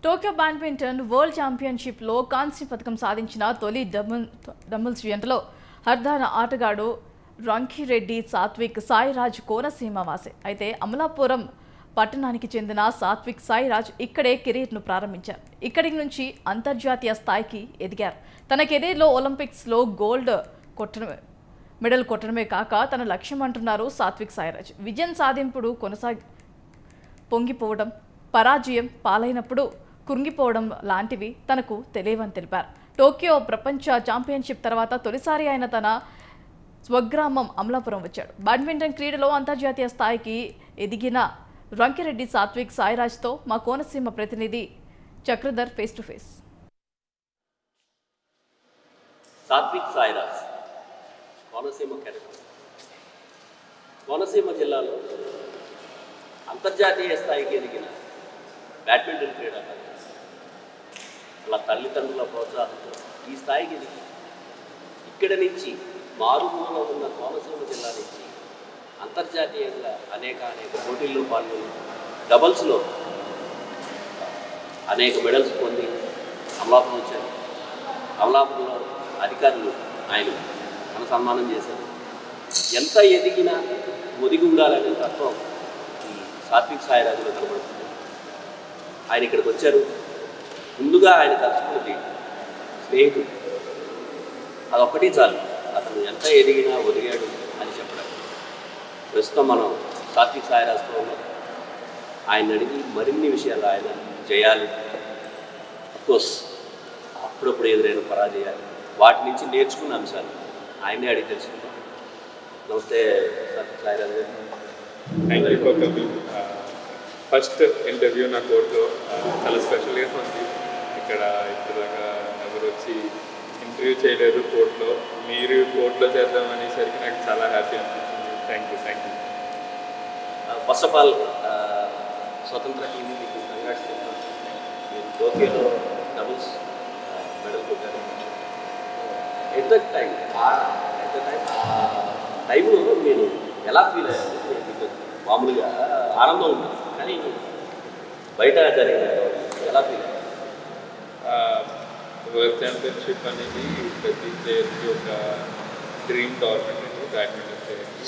Tokyo badminton world ఛాంపియన్షిప్లో కాంస్య పథకం సాధించిన తొలి డబుల్ డబుల్స్ జంటలో హర్దాన ఆటగాడు రంకిరెడ్డి సాత్విక్ సాయిరాజ్ కోనసీమ వాసే అయితే అమలాపురం పట్టణానికి చెందిన సాత్విక్ సాయిరాజ్ ఇక్కడే కెరీర్ను ప్రారంభించారు ఇక్కడి నుంచి అంతర్జాతీయ స్థాయికి ఎదిగారు తన కెరీర్లో ఒలింపిక్స్లో గోల్డ్ కొట్టడమే మెడల్ కొట్టడమే కాక తన లక్ష్యం అంటున్నారు సాత్విక్ సాయిరాజ్ విజయం సాధింపుడు కొనసాగి పొంగిపోవడం పరాజయం పాలైనప్పుడు కృంగిపోవడం లాంటివి తనకు తెలియవని తెలిపారు టోక్యో ప్రపంచ ఛాంపియన్షిప్ తర్వాత తొలిసారి ఆయన తన స్వగ్రామం అమలాపురం వచ్చాడు బ్యాడ్మింటన్ క్రీడలో అంతర్జాతీయ స్థాయికి ఎదిగిన రంకిరెడ్డి సాత్విక్ సాయిరాజ్తో మా కోనసీమ ప్రతినిధి Chakradhar face to face Satwik Sairaj Konaseema కెరటం కోనసీమ జిల్లాలో అంతర్జాతీయ స్థాయికి ఎదిగిన బ్యాడ్మింటన్ క్రీడాకారులు వాళ్ళ తల్లిదండ్రుల ప్రోత్సాహంతో ఈ స్థాయికి ఎదిగి ఇక్కడ నుంచి మారుమూల ఉన్న కోనసీమ జిల్లా నుంచి అంతర్జాతీయంగా అనేక అనేక పోటీల్లో పాల్గొని డబల్స్లో అనేక మెడల్స్ పొంది అమలాపురం వచ్చారు అమలాపురంలో అధికారులు ఆయన మన సన్మానం చేశారు ఎంత ఎదిగినా ఒదిగి ఉండాలనే తత్వం ఈ సాత్విక్ సాయిరాజులో కనబడుతుంది ఆయన ఇక్కడికి వచ్చారు ముందుగా ఆయన తలుచుకున్నది స్నేహితుడు అదొక్కటి చాలు అతను ఎంత ఎదిగినా ఒదిగాడు అని చెప్పడం ప్రస్తుతం మనం సాత్విక్ సాయిరాజుతో ఉన్నాం ఆయన అడిగి మరిన్ని విషయాలు ఆయన చేయాలి కోర్స్ అప్పుడప్పుడు ఎదురైన పరాజయాలు వాటి నుంచి నేర్చుకున్న అంశాలు ఆయనే అడిగి తెలుసుకుందాం నమస్తే సాత్విక్ సాయిరాజు గారు thank you for coming first interview నా కోర్టులో చాలా స్పెషల్గా ఉంది ఇక్కడ ఇప్పటిదాకా ఎవరు వచ్చి ఇంటర్వ్యూ చేయలేదు కోర్టులో మీరు కోర్టులో చేద్దాం అనేసరికి నాకు చాలా హ్యాపీ అనిపించింది thank you thank you first of all Swatantra TV మీకు కంగ్రాట్స్ చెప్తాను మీరు టోక్యోలో డబుల్స్ మెడల్ కొట్టారు at the time at the time ఆ టైంలో మీరు ఎలా ఫీల్ అయ్యారు మీకు మామూలుగా ఆనందం ఉంటుంది కానీ బయట జరిగిన ఎలా ఫీల్ అయ్యారు వరల్డ్ ఛాంపియన్షిప్ అనేది ప్రతి ప్లేయర్కి ఒక డ్రీమ్ టోర్నమెంట్ అండి బ్యాడ్మింటన్ ప్లేయర్కి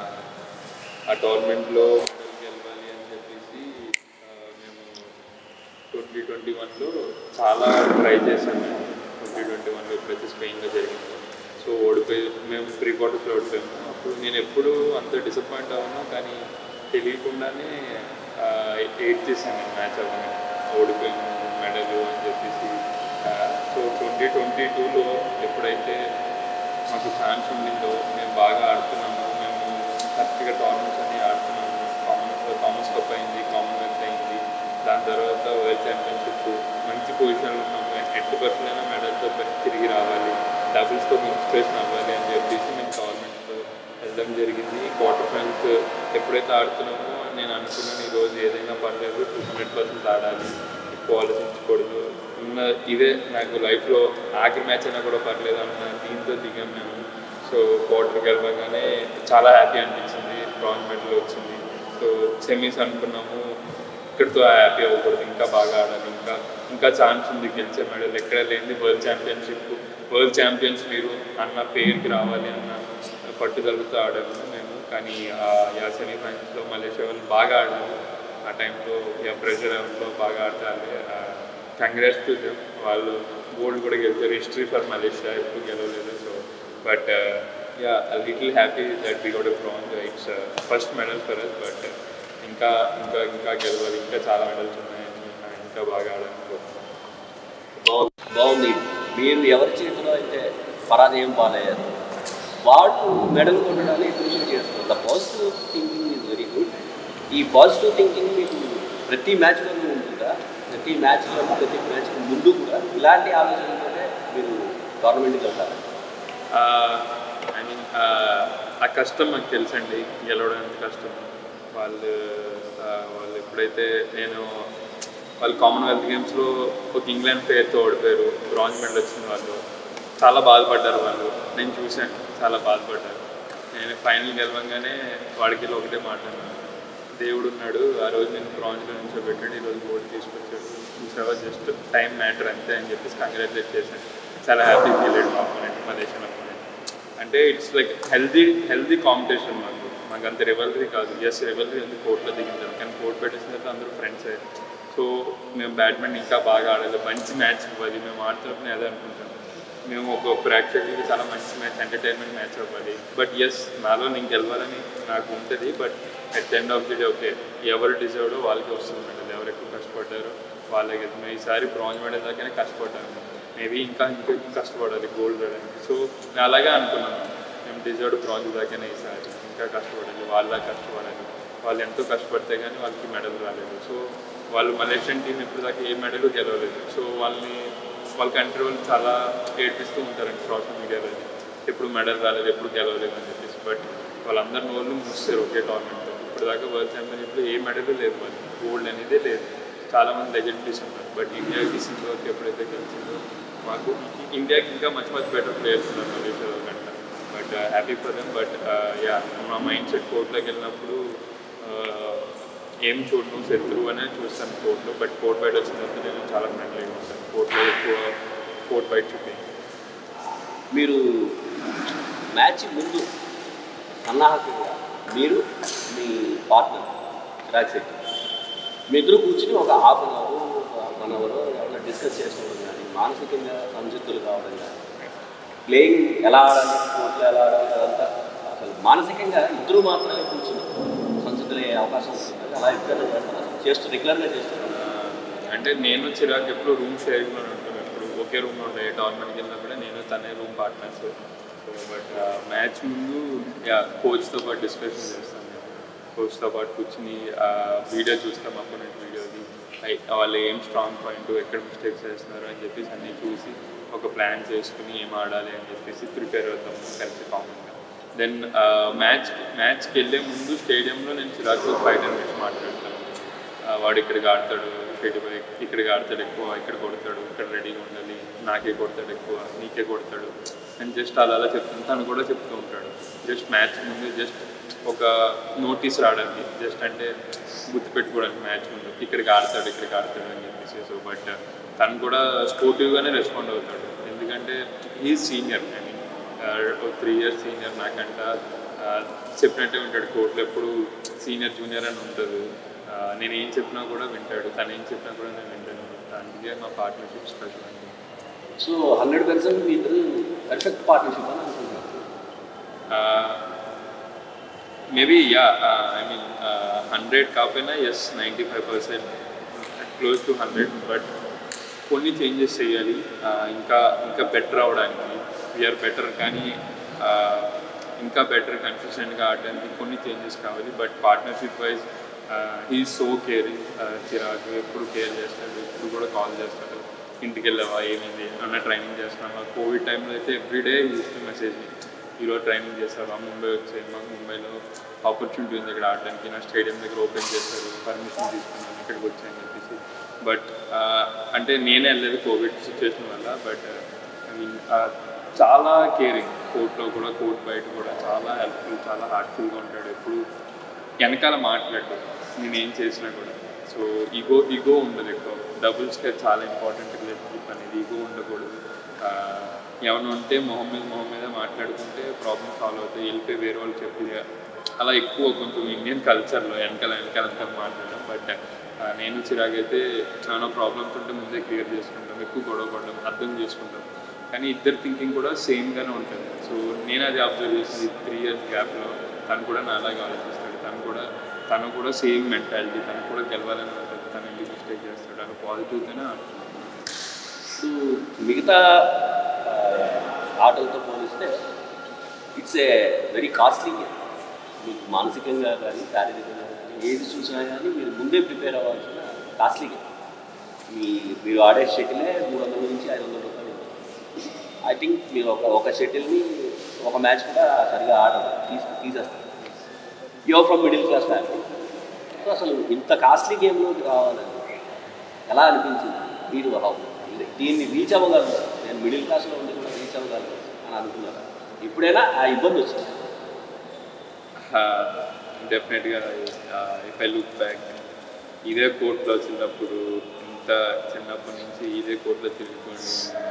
ఆ టోర్నమెంట్లో మెడల్ గెలవాలి అని చెప్పేసి ఆ, మేము ట్వంటీ ట్వంటీ వన్లో చాలా ట్రై చేశాం మేము ట్వంటీ ట్వంటీ వన్లో ప్రతి స్పెయిన్లో జరిగింది సో ఓడిపోయి మేము ప్రీ క్వార్టర్స్లో ఓడిపోయాము అప్పుడు నేను ఎప్పుడు అంత డిసప్పాయింట్ అవ్వను కానీ తెలియకుండానే ఎయిట్ చేశాను నేను మ్యాచ్ అవ్వగానే ఓడిపోయాము మెడల్ అని చెప్పేసి సో ట్వంటీ ట్వంటీ టూలో ఎప్పుడైతే మాకు ఛాన్స్ ఉండిందో మేము బాగా ఆడుతున్నాము మేము కరెక్ట్గా టోర్నమెంట్స్ అన్ని ఆడుతున్నాము కామన్స్ కామన్స్ కప్ అయింది కామన్వెల్త్ అయింది దాని తర్వాత వరల్డ్ ఛాంపియన్షిప్ మంచి పొజిషన్లో ఉన్నాము ఎట్టి పర్సెంట్ మెడల్తో తిరిగి రావాలి డబుల్స్తో ఇన్స్పిరేషన్ అవ్వాలి అని చెప్పేసి మేము టోర్నమెంట్తో వెళ్ళడం జరిగింది క్వార్టర్ ఫైనల్స్ ఎప్పుడైతే ఆడుతున్నామో నేను అనుకున్నాను ఈరోజు ఏదైనా పర్లేదు టూ హండ్రెడ్ పర్సెంట్ ఆడాలి ఎక్కువ ఆలోచించకూడదు ఉన్న ఇదే నాకు లైఫ్లో ఆఖరి మ్యాచ్ అయినా కూడా పర్లేదు అన్న దీంతో దిగాం మేము సో క్వార్టర్ గెలవగానే చాలా హ్యాపీ అనిపించింది బ్రాంజ్ మెడల్ వచ్చింది సో సెమీస్ అనుకున్నాము ఇక్కడితో హ్యాపీ అవ్వకూడదు ఇంకా బాగా ఆడాలి ఇంకా ఇంకా ఛాన్స్ ఉంది గెలిచే మెడల్ ఎక్కడ లేని వరల్డ్ ఛాంపియన్షిప్ వరల్డ్ ఛాంపియన్స్ మీరు అన్న పేరుకి రావాలి అన్న పట్టుదలతో ఆడాము మేము కానీ ఆ యా సెమీఫైనల్స్లో మలేషియా వాళ్ళు బాగా ఆడారు ఆ టైంలో యా ప్రెషర్ లో బాగా ఆడాలి కంగ్రాట్స్ టు దెమ్ వాళ్ళు గోల్డ్ కూడా గెలిచారు హిస్టరీ ఫర్ మలేషియా ఎప్పుడు గెలవలేదు so but yeah little happy that we got bronze it's first medal for us but ఇంకా ఇంకా ఇంకా గెలవాలి ఇంకా చాలా మెడల్స్ ఉన్నాయి ఇంకా బాగా ఆడాలనుకుంటున్నాను బాగుంది బాగుంది మీరు ఎవరి చేతిలో అయితే పరాజయం పాలయ్యారు వాళ్ళు మెడల్ కొట్టడానికి కృషి చేస్తారు the positive thinking is very good ఈ పాజిటివ్ థింకింగ్ మీకు ప్రతి మ్యాచ్లోనూ ఉంటుందా ప్రతి మ్యాచ్లో ప్రతి మ్యాచ్ ముందు కూడా ఇలాంటి ఆలోచనతోనే మీరు టోర్నమెంట్కి వెళ్తారు ఐ మీన్ ఆ కష్టం నాకు తెలుసండి గెలవడానికి కష్టం వాళ్ళు ఆ, వాళ్ళు ఎప్పుడైతే నేను వాళ్ళు కామన్వెల్త్ గేమ్స్లో ఒక ఇంగ్లాండ్ ప్లేయర్తో ఓడిపోయారు బ్రాంజ్ మెడల్ వచ్చిన వాళ్ళు చాలా బాధపడ్డారు వాళ్ళు నేను చూశాను చాలా బాధపడ్డారు నేను ఫైనల్ గెలవంగానే వాడికి వెళ్ళి ఒకటే మాట్లాడాను దేవుడు ఉన్నాడు ఆ రోజు నేను బ్రాంజ్లో నుంచో పెట్టాడు ఈ రోజు గోల్డ్ తీసుకొచ్చాడు చూసావా జస్ట్ టైం మ్యాటర్ అంతే అని చెప్పేసి కంగ్రాచులేట్ చేశాను చాలా హ్యాపీ ఫీల్ అయ్యాడు మా అపోనెంట్ మలేషియన్ అపోనెంట్ అంటే it's like healthy healthy competition మాకు మాకు అంత రివల్రీ కాదు ఎస్ రివల్రీ ఉంది కోర్టులో దిగించాం కానీ కోర్ట్ పెట్టేసిన తర్వాత అందరూ ఫ్రెండ్స్ అయ్యారు సో మేము బ్యాడ్మింటన్ ఇంకా బాగా ఆడాలి మంచి మ్యాచ్ ఇవ్వాలి మేము ఆడుతున్నప్పుడు అదే అనుకుంటాం మేము ఒక ప్రేక్షకులకి చాలా మంచి మ్యాచ్ ఎంటర్టైన్మెంట్ మ్యాచ్ అవ్వాలి బట్ ఎస్ నాలో నేను గెలవాలని నాకు ఉంటుంది but at end of the day okay ఎవరు డిజర్వ్డో వాళ్ళకి వస్తుంది మెడల్ ఎవరు ఎక్కువ కష్టపడ్డారో వాళ్ళకి వెళ్తుంది ఈసారి బ్రాంజ్ మెడల్ దాకానే కష్టపడ్డాను మేబీ ఇంకా ఇంకా ఎక్కువ కష్టపడాలి గోల్డ్ రావడానికి సో నేను అలాగే అనుకున్నాను మేము డిజర్వ్డ్ బ్రాంజ్ దాకానే ఈసారి ఇంకా కష్టపడాలి వాళ్ళ కష్టపడాలి వాళ్ళు ఎంతో కష్టపడితే కానీ వాళ్ళకి మెడల్ రాలేదు సో వాళ్ళు మలేషియన్ టీం ఇప్పుడు దాకా ఏ మెడల్ గెలవలేదు సో వాళ్ళని వాళ్ళ కంట్రీ వాళ్ళు చాలా ఏడ్పిస్తూ ఉంటారండి సోషల్ మీడియాలో ఎప్పుడు మెడల్ రాలేదు ఎప్పుడు గెలవలేదు అని చెప్పేసి బట్ వాళ్ళందరి నోళ్ళు మూస్తారు ఒకే టోర్నమెంట్తో ఇప్పుడు దాకా వరల్డ్ ఛాంపియన్షిప్లో ఏ మెడల్ లేదు వాళ్ళు గోల్డ్ అనేది లేదు చాలామంది లెజెండరీస్ ఉన్నారు బట్ ఇండియాకి సింగోర్కి ఎప్పుడైతే గెలిచిందో మాకు ఇండియాకి ఇంకా మంచి మంచి బెటర్ ప్లేయర్స్ ఉన్నారు మలేషియాలో కంటే but happy for them but yeah మా మైండ్ సెట్ కోర్టులోకి వెళ్ళినప్పుడు uh, ఏం చూడను శత్రువు అనే చూస్తాను కోర్టులో బట్ కోర్ట్ బయట వచ్చిన తర్వాత నేను చాలా ఫ్రెండ్లీగా ఉంటాను కోర్టులో ఎక్కువ కోర్ట్ బయట చూపి మీరు మ్యాచ్ ముందు సన్నాహకంగా మీరు మీ పార్ట్నర్ చిరాగ్ శెట్టి మీ ఇద్దరు కూర్చుని ఒక half an hour one hour ఏమైనా డిస్కస్ చేసుకోవడం కానీ మానసికంగా సంసిద్ధులు కావడం కానీ ప్లేయింగ్ ఎలా ఆడాలి కోర్టులో ఎలా ఆడాలి అదంతా అసలు మానసికంగా ఇద్దరు మాత్రమే కూర్చుని సంసిద్ధులయ్యే అవకాశం ఉంటుంది అలా ఎప్పుడైనా చేస్తారా చేస్తూ రెగ్యులర్గా చేస్తారు అంటే నేను చిరాకు ఎప్పుడు రూమ్ షేరింగ్లో ఉంటాను ఎప్పుడు ఒకే రూమ్లో ఉంటాయి టోర్నమెంట్కి వెళ్ళినప్పుడే నేను తనే room partners so but match ముందు యా కోచ్తో పాటు డిస్కషన్ చేస్తాను కోచ్తో పాటు కూర్చుని వీడియో చూస్తాం అపోనెంట్ వీడియోది వాళ్ళు ఏం స్ట్రాంగ్ పాయింట్ ఎక్కడ మిస్టేక్స్ చేస్తున్నారు అని చెప్పేసి అన్నీ చూసి ఒక ప్లాన్ చేసుకుని ఏం ఆడాలి అని చెప్పేసి ప్రిపేర్ అవుతాం కలిసి కామన్గా దెన్ మ్యాచ్ మ్యాచ్కి వెళ్ళే ముందు స్టేడియంలో నేను చిరాకు ఫైవ్ మినిట్స్ మాట్లాడతాను ఆ, వాడు ఇక్కడికి ఆడతాడు ఇక్కడికి ఇక్కడికి ఆడతాడు ఎక్కువ ఇక్కడ కొడతాడు ఇక్కడ రెడీగా ఉండాలి నాకే కొడతాడు ఎక్కువ నీకే కొడతాడు అని జస్ట్ అలా అలా చెప్తాను తను కూడా చెప్తూ ఉంటాడు జస్ట్ మ్యాచ్ ముందు జస్ట్ ఒక నోటీస్ రావడానికి జస్ట్ అంటే గుర్తుపెట్టుకోవడానికి మ్యాచ్ ముందు ఇక్కడికి ఆడతాడు ఇక్కడికి ఆడతాడు అని చెప్పేసి సో బట్ తను కూడా స్పోర్టివ్గానే రెస్పాండ్ అవుతాడు ఎందుకంటే ఈ సీనియర్ ఐ మీన్ ఒక త్రీ ఇయర్స్ సీనియర్ నాకంట ఆ, చెప్పినట్టే ఉంటాడు కోర్టులో ఎప్పుడు సీనియర్ జూనియర్ అని ఉంటుంది ఆ, నేను ఏం చెప్పినా కూడా వింటాడు తను ఏం చెప్పినా కూడా నేను వింటాను అందుకే మా పార్ట్నర్షిప్ స్పెషల్ అండి సో హండ్రెడ్ పర్సెంట్ మీ ఇద్దరు పర్ఫెక్ట్ పార్ట్నర్షిప్ అని అనుకుంటున్నాను maybe yeah I mean hundred కాకపోయినా yes ninety five percent close to hundred but కొన్ని చేంజెస్ చేయాలి Uh, ఇంకా ఇంకా బెటర్ అవడానికి వీఆర్ బెటర్ కానీ uh, ఇంకా బెటర్ కన్సిస్టెంట్గా ఆడడానికి కొన్ని చేంజెస్ కావాలి but partnership wise he so caring Chirag ఎప్పుడు కేర్ చేస్తాడు ఎప్పుడు కూడా కాల్ చేస్తాడు ఇంటికి వెళ్ళావా ఏమైంది అన్న ట్రైనింగ్ చేస్తున్నావా కోవిడ్ టైంలో అయితే ఎవ్రీడే యూస్ మెసేజ్ ఈరోజు ట్రైనింగ్ చేస్తావా ముంబై వచ్చాయి మాకు ముంబైలో ఆపర్చునిటీ ఉంది ఇక్కడ ఆడడానికి నా స్టేడియం దగ్గర ఓపెన్ చేస్తారు పర్మిషన్ తీసుకున్నాను ఇక్కడికి వచ్చాయని చెప్పేసి బట్ అంటే నేనే వెళ్ళలేదు కోవిడ్ సిచ్యువేషన్ వల్ల బట్ ఐ మీన్ చాలా కేరింగ్ కోర్టులో కూడా కోర్ట్ బయట కూడా చాలా హెల్ప్ఫుల్ చాలా హార్ట్ఫుల్గా ఉంటాడు ఎప్పుడు వెనకాల మాట్లాడు నేను ఏం చేసినా కూడా సో ఈగో ఈగో ఉండదు ఎక్కువ డబుల్స్కి చాలా ఇంపార్టెంట్ రిలేషన్షిప్ అనేది ఈగో ఉండకూడదు ఆ, ఏమైనా ఉంటే మొహం మీద మొహం మీద మాట్లాడుకుంటే ప్రాబ్లమ్ సాల్వ్ అవుతాయి వెళ్ళిపోయి వేరే వాళ్ళు చెప్పి అలా ఎక్కువ కొంచెం ఇండియన్ కల్చర్లో వెనకాల వెనకాల వెనకాల మాట్లాడడం బట్ నేను చిరాగైతే చాలా ప్రాబ్లమ్స్ ఉంటే ముందే క్లియర్ చేసుకుంటాం ఎక్కువ గొడవ పడడం అర్థం చేసుకుంటాం కానీ ఇద్దరు థింకింగ్ కూడా సేమ్గానే ఉంటుంది సో నేను అది అబ్జర్వ్ చేసింది త్రీ ఇయర్స్ గ్యాప్లో తను కూడా నాలాగా ఆలోచిస్తాడు తను కూడా తను కూడా సేమ్ మెంటాలిటీ తను కూడా గెలవాలని ఉంటుంది తను ఎందుకు మిస్టేక్ చేస్తాడు అని పాజిటివ్గానే ఇప్పుడు మిగతా ఆ, ఆటలతో పోలిస్తే it's a very costly game మీకు మానసికంగా కానీ శారీరకంగా కానీ ఏది చూసినా కానీ మీరు ముందే ప్రిపేర్ అవ్వాల్సిన కాస్ట్లీ గేమ్ మీ మీరు ఆడే షటిలే మూడు వందల నుంచి ఐదు వందల రూపాయలు ఐ థింక్ మీరు ఒక ఒక షటిల్ని ఒక మ్యాచ్ కూడా సరిగా ఆడరు తీసి తీసేస్తారు your from middle class family so అసలు ఇంత కాస్ట్లీ గేమ్లోకి రావాలని ఎలా అనిపించింది మీరు how- దీన్ని రీచ్ అవ్వగలరు నేను మిడిల్ క్లాస్లో ఉండి కూడా రీచ్ అవ్వగలను అని అనుకున్నారా ఇప్పుడైనా ఆ ఇబ్బంది వచ్చింది డెఫినెట్గా ఇఫ్ ఐ లుక్ బ్యాక్ ఇదే కోర్టులో చిన్నప్పుడు ఇంత చిన్నప్పటి నుంచి ఇదే కోర్టులో తిరుగుకొని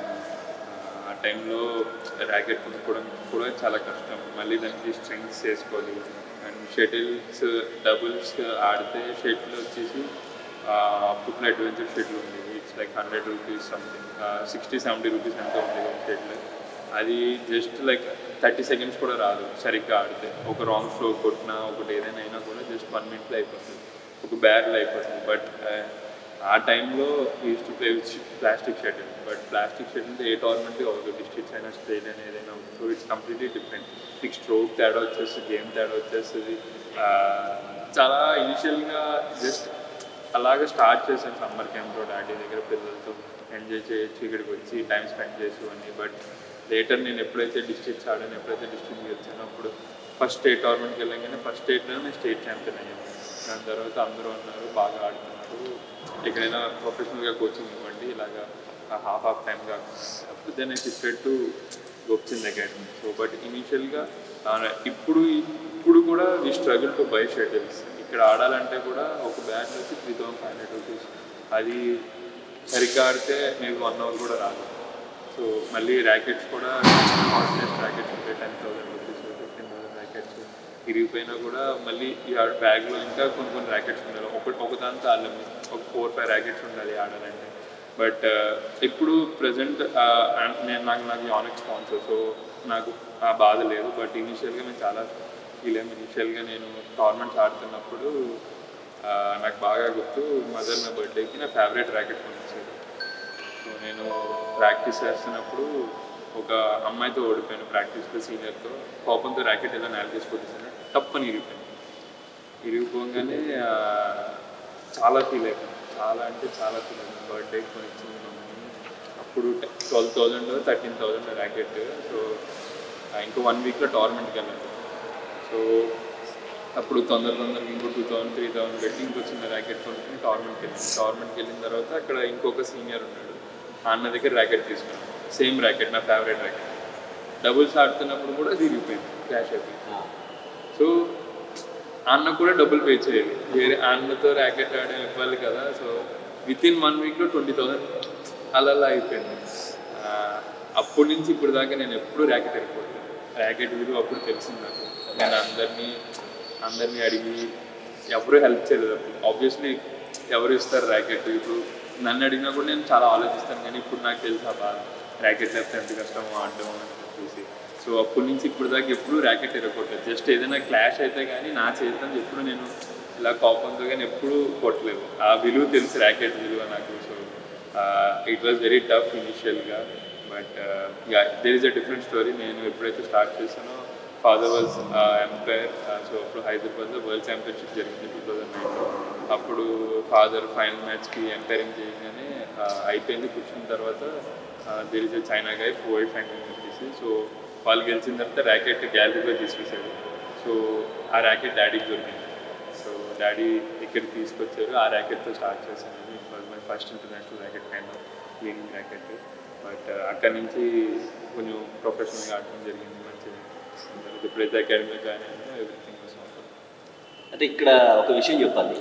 ఆ టైంలో ర్యాకెట్ కొనుక్కోవడం కూడా చాలా కష్టం మళ్ళీ దానికి స్ట్రింగ్స్ చేసుకోవాలి అండ్ షటిల్స్ డబుల్స్ ఆడితే షటిల్ వచ్చేసి అప్పట్లో అడ్వెంచర్ షటిల్ ఉంది it's like hundred rupees something sixty seventy rupees ఎంత ఉంది షటిల్ అది జస్ట్ లైక్ థర్టీ సెకండ్స్ కూడా రాదు సరిగ్గా ఆడితే ఒక రాంగ్ ఫ్లో కొట్టినా ఒకటి ఏదైనా అయినా కూడా జస్ట్ వన్ మినిట్లో అయిపోతుంది ఒక బ్యారెల్ అయిపోతుంది బట్ ఆ టైంలో used to play with plastic shuttle but plastic shuttle ఏ టోర్నమెంట్ అవ్వదు డిస్ట్రిక్ట్స్ అయినా స్టేట్ అయినా ఏదైనా అవ్వదు సో ఇట్స్ కంప్లీట్లీ డిఫరెంట్ మీకు స్ట్రోక్ తేడా వచ్చేస్తుంది గేమ్ తేడా వచ్చేస్తుంది ఆ, చాలా ఇనిషియల్గా జస్ట్ అలాగే స్టార్ట్ చేశాను సమ్మర్ క్యాంప్లో డాడీ దగ్గర పిల్లలతో ఎంజాయ్ చేయొచ్చు ఇక్కడికి వచ్చి టైం స్పెండ్ చేసి అని బట్ లేటర్ నేను ఎప్పుడైతే డిస్ట్రిక్ట్స్ ఆడాను ఎప్పుడైతే డిస్ట్రిక్ట్ వచ్చానో అప్పుడు ఫస్ట్ స్టేట్ టోర్నమెంట్కి వెళ్ళగానే ఫస్ట్ స్టేట్లో నేను స్టేట్ ఛాంపియన్ అయ్యాను దాని తర్వాత అందరూ అన్నారు బాగా ఆడుతున్నారు ఎక్కడైనా ప్రొఫెషనల్గా కోచింగ్ ఇవ్వండి ఇలాగా హాఫ్ హాఫ్ టైం కాకుండా అప్పుడు then I shifted to Gopichand academy so but ఇనీషియల్గా ఇప్పుడు ఇప్పుడు కూడా we struggle to buy shuttles ఇక్కడ ఆడాలంటే కూడా ఒక బ్యాట్ వచ్చి three thousand five hundred rupees అది సరిగ్గా ఆడితే మీకు వన్ అవర్ కూడా రాదు సో మళ్ళీ ర్యాకెట్స్ కూడా కాస్ట్లెస్ ర్యాకెట్స్ ఉంటాయి ten thousand rupees fifteen thousand rackets ఇరిగిపోయినా కూడా మళ్ళీ ఈ బ్యాగ్లో ఇంకా కొన్ని కొన్ని ర్యాకెట్స్ ఉండాలి ఒక ఒకదాంతో ఆడలేము ఒక ఫోర్ ఫైవ్ ర్యాకెట్స్ ఉండాలి ఆడాలంటే బట్ ఇప్పుడు ప్రజెంట్ నేను నాకు నాకు యానిక్ స్పాన్సర్ సో నాకు ఆ బాధ లేదు బట్ ఇనీషియల్గా నేను చాలా ఫీల్ అయ్యాను ఇనీషియల్గా నేను టోర్నమెంట్స్ ఆడుతున్నప్పుడు ఆ, నాకు బాగా గుర్తు మదర్ నా బర్త్డేకి నా ఫేవరెట్ ర్యాకెట్ కొనిచ్చాడు సో నేను ప్రాక్టీస్ చేస్తున్నప్పుడు ఒక అమ్మాయితో ఓడిపోయాను ప్రాక్టీస్లో సీనియర్తో కోపంతో ర్యాకెట్ ఎలా నేల చేసి కొట్టేసాను తప్పని ఇరిగిపోయాను ఇరిగిపోగానే ఆ, చాలా ఫీల్ అయిపోయాను చాలా అంటే చాలా ఫీల్ అయిపోయాను బర్త్డే కొనిచ్చింది మమ్మీ అప్పుడు twelve thousand thirteen thousand racket so ఆ, ఇంకో వన్ వీక్లో టోర్నమెంట్కి వెళ్ళాను సో అప్పుడు తొందర తొందరగా ఇంకో టూ థౌసండ్ త్రీ థౌసండ్ పెట్టి ఇంకో చిన్న ర్యాకెట్ కొనుక్కుని టోర్నమెంట్కి వెళ్ళాను టోర్నమెంట్కి వెళ్ళిన తర్వాత అక్కడ ఇంకొక సీనియర్ ఉన్నాడు ఆ అన్న దగ్గర ర్యాకెట్ తీసుకున్నాను సేమ్ ర్యాకెట్ నా ఫేవరెట్ ర్యాకెట్ డబుల్స్ ఆడుతున్నప్పుడు కూడా తిరిగిపోయింది క్యాష్ అయిపోయింది సో ఆ అన్న కూడా డబ్బులు పే చేయాలి వేరే ఆ అన్నతో ర్యాకెట్ ఆడడం ఇవ్వాలి కదా సో విత్ ఇన్ వన్ వీక్లో ట్వంటీ థౌసండ్ అలా అలా అయిపోయింది ఆ, అప్పటి నుంచి ఇప్పుడు దాకా నేను ఎప్పుడూ ర్యాకెట్ వెళ్ళిపోతాను ర్యాకెట్ విలువ అప్పుడు తెలిసింది నాకు నేను అందరినీ అందరినీ అడిగి ఎవరు హెల్ప్ చేయలేదు అప్పుడు ఆబ్వియస్లీ ఎవరు ఇస్తారు ర్యాకెట్ ఇప్పుడు నన్ను అడిగినా కూడా నేను చాలా ఆలోచిస్తాను కానీ ఇప్పుడు నాకు తెలుసు ఆ బాధ ర్యాకెట్ లేకపోతే ఎంత కష్టమో ఆడడం అని చెప్పేసి సో అప్పటి నుంచి ఇప్పుడు దాకా ఎప్పుడు ర్యాకెట్ ఎరగొట్టలేదు జస్ట్ ఏదైనా క్లాష్ అయితే కానీ నా చేతితో ఎప్పుడు నేను ఇలా కోపంతో కానీ ఎప్పుడు కొట్టలేదు ఆ విలువ తెలుసు ర్యాకెట్ విలువ నాకు so it was very tough ఇనిషియల్గా but there is a different story నేను ఎప్పుడైతే స్టార్ట్ చేశానో ఫాదర్ వాజ్ ఎంపైర్ సో అప్పుడు హైదరాబాద్లో వరల్డ్ ఛాంపియన్షిప్ జరిగింది టూ థౌజండ్ నైన్లో అప్పుడు ఫాదర్ ఫైనల్ మ్యాచ్కి ఎంపైరింగ్ చేయగానే uh, అయిపోయింది కూర్చున్న తర్వాత there is China guy world champion చెప్పేసి సో వాళ్ళు గెలిచిన తర్వాత ర్యాకెట్ గ్యాలరీలో తీసుకొచ్చారు సో ఆ ర్యాకెట్ డాడీకి దొరికింది సో డాడీ ఇక్కడికి తీసుకొచ్చారు ఆ ర్యాకెట్తో స్టార్ట్ చేశాను it was my first international racket kind of gaming racket but అక్కడి నుంచి కొంచెం ప్రొఫెషనల్గా ఆడటం జరిగింది మంచిగా తర్వాత ఎప్పుడైతే అకాడమీలో జాయిన్ అయ్యానో ఎవ్రీథింగ్ వాస్ అంటే ఇక్కడ ఒక విషయం చెప్పాలి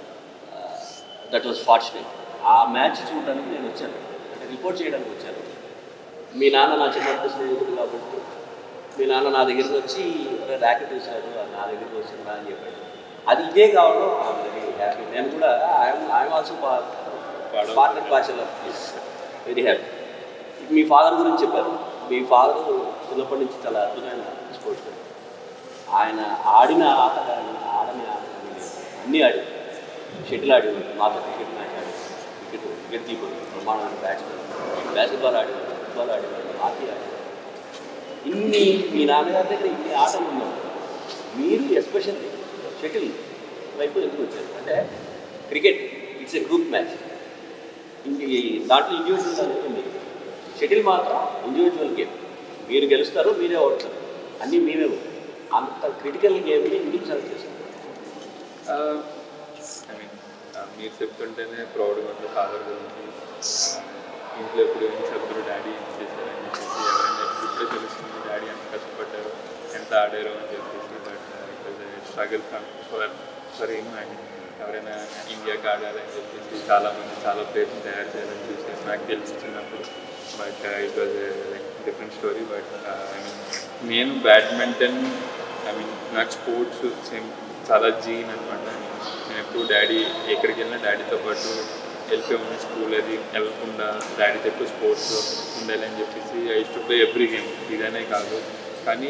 దట్ వాజ్ ఫార్చునేట్ ఆ మ్యాచ్ చూడడానికి నేను వచ్చాను అంటే రిపోర్ట్ చేయడానికి వచ్చాను మీ నాన్న నా చిన్నప్పుడు స్నేహితుడు కాబట్టి మీ నాన్న నా దగ్గరికి వచ్చి "ఒరే, ర్యాకెట్ చూశాడు నా దగ్గరికి వచ్చిందా అని చెప్పాడు అది ఇదే కావడం వెరీ హ్యాపీ నేను కూడా I'm I'm also part and parcel of very happy మీ ఫాదర్ గురించి చెప్పారు మీ ఫాదర్ చిన్నప్పటి నుంచి చాలా అద్భుతమైన స్పోర్ట్స్ మ్యాన్ ఆయన ఆడిన ఆట కానీ ఆడని ఆట కానీ లేదు అన్నీ ఆడి షటిల్ ఆడి మాతో క్రికెట్ మ్యాచ్ ఆడి క్రికెట్ వికెట్ కీపర్ బ్రహ్మాండమైన బ్యాట్స్మెన్ బాస్కెట్బాల్ ఆడి ఫుట్బాల్ ఆడి హాకీ ఆడి ఇన్ని మీ నాన్నగారి దగ్గర ఇన్ని ఆటలు ఉన్నాయి మీరు ఎస్పెషల్లీ షటిల్ వైపు ఎందుకు వచ్చారు అంటే cricket it's a group match ఇంక ఈ దాంట్లో ఇండివిజువల్ అనేది మీరు షటిల్ మాత్రం ఇండివిజువల్ గేమ్ మీరు గెలుస్తారు మీరే ఓడతారు అన్నీ మేమే అంత క్రిటికల్ గేమ్ని ఎందుకు సెలెక్ట్ చేస్తారు ఐ మీన్ మీరు చెప్తుంటేనే ప్రౌడ్గా ఉంది ఫాదర్ గురించి ఆ, ఇంట్లో ఎప్పుడు ఏం చెప్తారు డాడీ ఏం చేశారు అని చెప్పేసి ఎవరైనా ఇప్పుడే తెలుస్తుంది డాడీ ఎంత కష్టపడ్డారు ఎంత ఆడారు అని చెప్పేసి but it was struggle from for for ఏం అండ్ ఎవరైనా ఇండియాకి ఆడాలని చెప్పేసి చాలామంది చాలా ప్లేయర్స్ తయారు చేయాలని చూసారు నాకు తెలిసి చిన్నప్పుడు but it was like different story but I mean నేను బ్యాడ్మింటన్ ఐ మీన్ నాకు స్పోర్ట్స్ సేమ్ చాలా జీన్ అనమాట నేను ఎప్పుడు డాడీ ఎక్కడికి వెళ్ళినా డాడీతో పాటు వెళ్ళిపోయి స్కూల్ అది వెళ్ళకుండా డాడీతో ఎక్కువ స్పోర్ట్స్ ఉండాలి అని చెప్పేసి I to play every game ఇదనే కాదు కానీ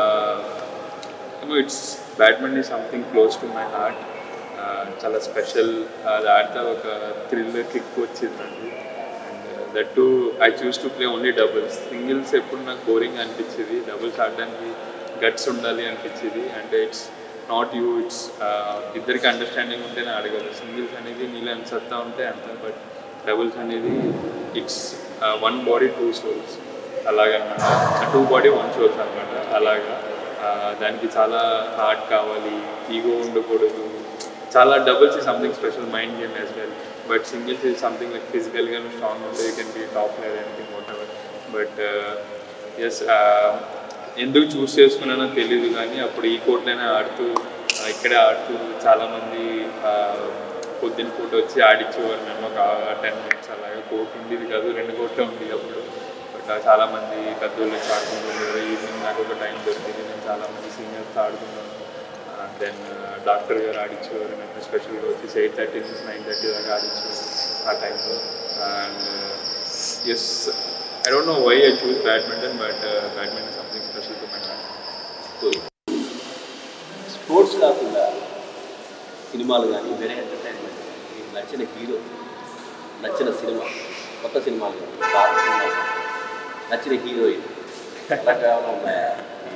it's badminton is something close to my heart చాలా స్పెషల్ అది ఆడితే ఒక థ్రిల్లర్ కిక్ వచ్చింది నాకు and that to I choose to play only doubles singles ఎప్పుడు నాకు బోరింగ్ అనిపించేది డబుల్స్ ఆడడానికి గట్స్ ఉండాలి అనిపించేది అంటే ఇట్స్ నాట్ యూ ఇట్స్ ఇద్దరికి అండర్స్టాండింగ్ ఉంటేనే ఆడగలరు సింగిల్స్ అనేది నీళ్ళు ఎంత సత్తా ఉంటే అంత బట్ డబుల్స్ అనేది it's one body two souls అలాగనమాట టూ బాడీ వన్ సోల్స్ అనమాట అలాగా ఆ, దానికి చాలా హార్ట్ కావాలి ఈగో ఉండకూడదు చాలా డబుల్స్ ఈ something special mind game as well but singles ఈ సంథింగ్ లైక్ ఫిజికల్గా స్ట్రాంగ్ ఉంటే you can be top player anything whatever but yes ఎందుకు చూస్ చేసుకున్నానో తెలియదు కానీ అప్పుడు ఈ కోర్ట్లోనే ఆడుతూ ఆ, ఇక్కడే ఆడుతూ చాలామంది ఆ, పొద్దున్న పూట వచ్చి ఆడిచ్చేవారు మేము ఒక టెన్ మినిట్స్ అలాగా కోర్ట్ ఉండేది కాదు రెండు కోర్ట్లే ఉండేది అప్పుడు బట్ చాలామంది పెద్దోళ్ళు వచ్చి ఆడుకుంటుండేవారు ఈవినింగ్ నాకు ఒక టైం దొరికింది నేను చాలామంది సీనియర్స్ ఆడుకున్నాను దెన్ డాక్టర్ గారు ఆడిచ్చేవారు నేను స్పెషల్గా వచ్చి ఎయిట్ థర్టీ నుంచి నైన్ థర్టీ దాకా ఆడిచ్చేవారు ఆ టైంలో and yes I don't know why I choose badminton but badminton something special to my heart sports కాకుండా సినిమాలు కానీ వేరే ఎంటర్టైన్మెంట్ మీకు నచ్చిన హీరో నచ్చిన సినిమా కొత్త సినిమాలు కానీ పాత సినిమాలు కానీ, నచ్చిన హీరోయిన్ అలా ఏమైనా ఉన్నాయా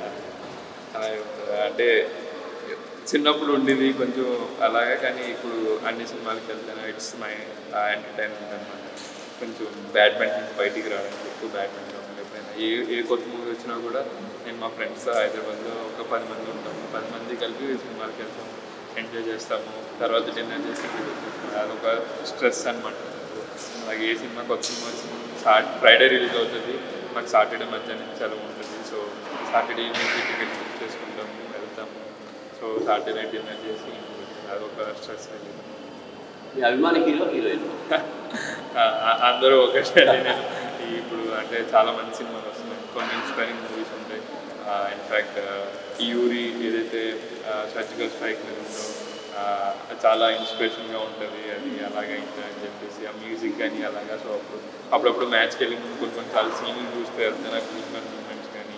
అలా అంటే చిన్నప్పుడు ఉండేది కొంచెం అలాగే కానీ ఇప్పుడు అన్ని సినిమాలకి వెళ్తాను ఇట్స్ మై ఎంటర్టైన్మెంట్ అనమాట కొంచెం బ్యాడ్మింటన్ బయటికి రావడానికి ఎక్కువ బ్యాడ్మింటన్ ఎప్పుడైనా ఏ ఏ కొత్త మూవీ వచ్చినా కూడా నేను మా ఫ్రెండ్స్ హైదరాబాద్లో ఒక పది మంది ఉంటాము పది మంది కలిపి సినిమాకి వెళ్తాము ఎంజాయ్ చేస్తాము తర్వాత డిన్నర్ చేసి ఇంటికి వచ్చేస్తాము అదొక స్ట్రెస్ అనమాట అలాగే ఏ సినిమా కొత్త సినిమా వచ్చింది సాట్ ఫ్రైడే రిలీజ్ అవుతుంది మాకు సాటర్డే మధ్యాహ్నం సెలవు ఉంటుంది so Saturday evening ticket book చేసుకుంటాము వెళ్తాము సో సాటర్డే డిన్నర్ చేసి ఇంటికి వచ్చేస్తాము. అదొక స్ట్రెస్ రిలీజ్ మీ అభిమాన హీరో హీరోయిన్ అందరూ ఒకటే నేను ఇప్పుడు అంటే చాలా మంచి సినిమాలు వస్తున్నాయి కొన్ని ఇన్స్పైరింగ్ మూవీస్ ఉంటాయి ఇన్ఫ్యాక్ట్ యూరి ఏదైతే సర్జికల్ స్ట్రైక్ మీద ఉందో ఆ, అది చాలా ఇన్స్పిరేషన్గా ఉంటుంది అది అలాగే ఇంకా అని చెప్పేసి ఆ మ్యూజిక్ కానీ అలాగా సో అప్పుడు అప్పుడప్పుడు మ్యాచ్కి వెళ్ళి ముందు కొన్ని కొన్ని చాలా సీన్లు చూస్తే వెళ్తే నాకు గూస్బన్ మూమెంట్స్ కానీ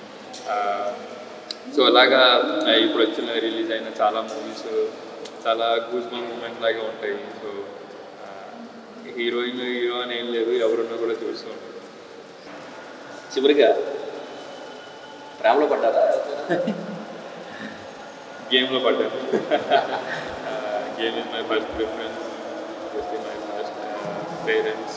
సో అలాగా ఆ, ఇప్పుడు వచ్చిన రిలీజ్ అయిన చాలా మూవీస్ చాలా గూస్బన్ మూమెంట్ లాగా ఉంటాయి సో హీరోయిన్ హీరో అని ఏం లేదు ఎవరున్నా కూడా చూస్తూ ఉంటారు చివరిగా ప్రేమలో పడ్డారా గేమ్లో పడ్డాను game is my first preference my first parents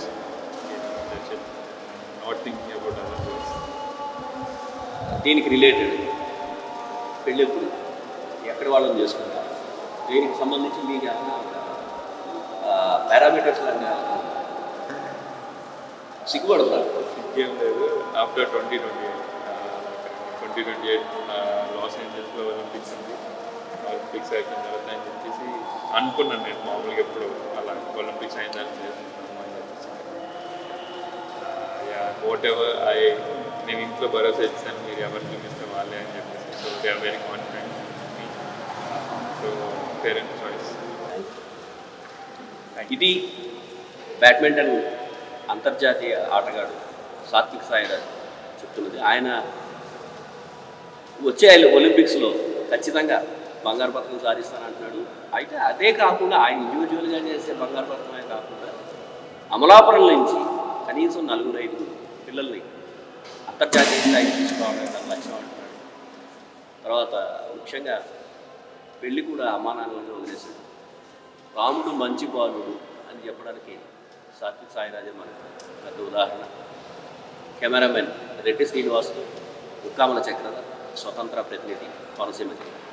not thinking about other things దీనికి రిలేటెడ్ పెళ్ళెప్పుడు ఎక్కడ వాళ్ళని చేసుకుంటారు దీనికి సంబంధించి మీకు ఏమైనా పారామీటర్స్ లాగా సిగ్గుపడుతున్నారు గేమ్ లేదు after twenty twenty eight twenty twenty eight Los ఏంజల్స్లో ఒలింపిక్స్ ఉంది ఒలింపిక్స్ అయిపోయిన తర్వాత అని చెప్పేసి అనుకున్నాను నేను మామూలుగా ఎప్పుడు అలా ఒలింపిక్స్ అయిన దాన్ని చేసుకుంటాము అని చెప్పేసి వాట్ ఎవర్ ఐ నేను ఇంట్లో భరోసా ఇచ్చాను మీరు ఎవరు చూపిస్తే వాళ్ళే అని చెప్పేసి so they are very confident so parents choice ఇది బ్యాడ్మింటన్ అంతర్జాతీయ ఆటగాడు సాత్విక్ సాయిరాజ్ చెప్తున్నది ఆయన వచ్చే ఒలింపిక్స్లో ఖచ్చితంగా బంగారు పథకం సాధిస్తానంటున్నాడు అయితే అదే కాకుండా ఆయన ఇండివిజువల్గా చేసే బంగారు పథకమే కాకుండా అమలాపురం నుంచి కనీసం నలుగురు ఐదుగురు పిల్లల్ని అంతర్జాతీయ స్థాయికి తీసుకోవాలని తన లక్ష్యం అంటున్నాడు తర్వాత ముఖ్యంగా పెళ్ళి కూడా అమ్మా నాన్నలను వదిలేశాడు రాముడు మంచి బాలుడు అని చెప్పడానికి సాత్విక్ సాయిరాజే మనకు పెద్ద ఉదాహరణ కెమెరామెన్ రెడ్డి శ్రీనివాసులు ఉక్కామల చక్రధర్ స్వతంత్ర ప్రతినిధి కోనసీమ జిల్లా